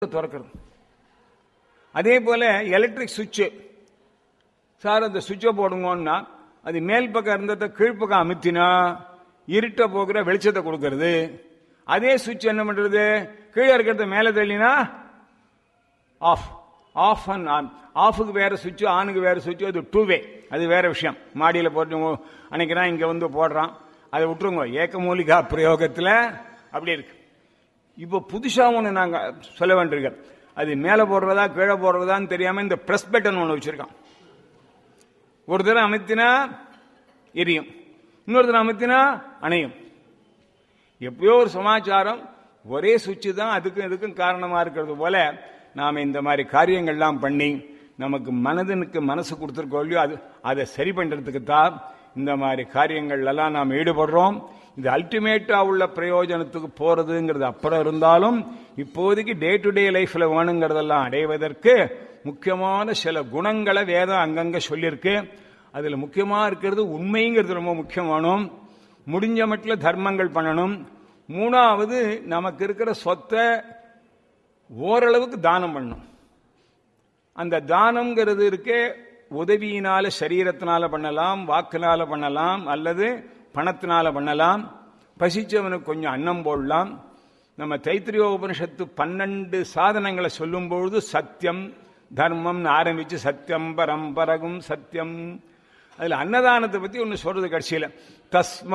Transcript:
திறக்கிறது அதே போல எலக்ட்ரிக் சுவிட்சு சார் அந்த சுவிட்சை போடுங்கன்னா அது மேல் பக்கம் இருந்ததை கீழ்ப்பக்கம் அமுத்தினா இருட்ட போகிற வெளிச்சத்தை கொடுக்கறது அதே சுவிட்ச் என்ன பண்றது கீழே இருக்கிறத மேலே தள்ளினா ஆஃப் ஆஃப் அண்ட் ஆன் ஆஃபுக்கு வேற சுவிட்சு ஆனுக்கு வேற சுவிட்சு அது டூ வே அது வேற விஷயம் மாடியில் போட்டு அன்னைக்குதான் இங்க வந்து போடுறான் அதை விட்டுருங்க ஏக்கமூலிகா பிரயோகத்தில் அப்படி இருக்கு இப்போ புதுசா ஒன்று நாங்க சொல்ல வேண்டியிருக்கோம் அது மேலே போடுறதா கீழே போடுறதான்னு தெரியாம இந்த பிரஸ் பட்டன் ஒன்று வச்சிருக்கான் ஒரு தடவை அமைத்தினா எரியும் இன்னொரு தடவை அமைத்தினா அணையும் எப்பயோ ஒரு சமாச்சாரம் ஒரே சுவிட்சு தான் அதுக்கும் இதுக்கும் காரணமா இருக்கிறது போல நாம இந்த மாதிரி காரியங்கள்லாம் பண்ணி நமக்கு மனதனுக்கு மனசு கொடுத்துருக்கோம் இல்லையோ அது அதை சரி பண்றதுக்கு தான் இந்த மாதிரி காரியங்கள் எல்லாம் நாம் ஈடுபடுறோம் இது அல்டிமேட்டா உள்ள பிரயோஜனத்துக்கு போறதுங்கிறது அப்புறம் இருந்தாலும் இப்போதைக்கு டே டு டே லைஃப்ல வேணுங்கிறதெல்லாம் அடைவதற்கு முக்கியமான சில குணங்களை வேதம் அங்கங்க சொல்லியிருக்கு அதுல முக்கியமா இருக்கிறது உண்மைங்கிறது ரொம்ப முக்கியமானும் முடிஞ்ச மட்டில் தர்மங்கள் பண்ணணும் மூணாவது நமக்கு இருக்கிற சொத்தை ஓரளவுக்கு தானம் பண்ணணும் அந்த தானம்ங்கிறது இருக்கே உதவியினால சரீரத்தினால பண்ணலாம் வாக்குனால பண்ணலாம் அல்லது பணத்தினால பண்ணலாம் பசிச்சவனுக்கு கொஞ்சம் அன்னம் போடலாம் நம்ம தைத்திரிய உபனிஷத்து பன்னெண்டு சாதனங்களை சொல்லும் பொழுது சத்தியம் தர்மம்னு ஆரம்பிச்சு சத்தியம் பரம்பரகும் சத்தியம் அதுல அன்னதானத்தை பத்தி ஒன்னு சொல்றது கடைசியில தஸ்மா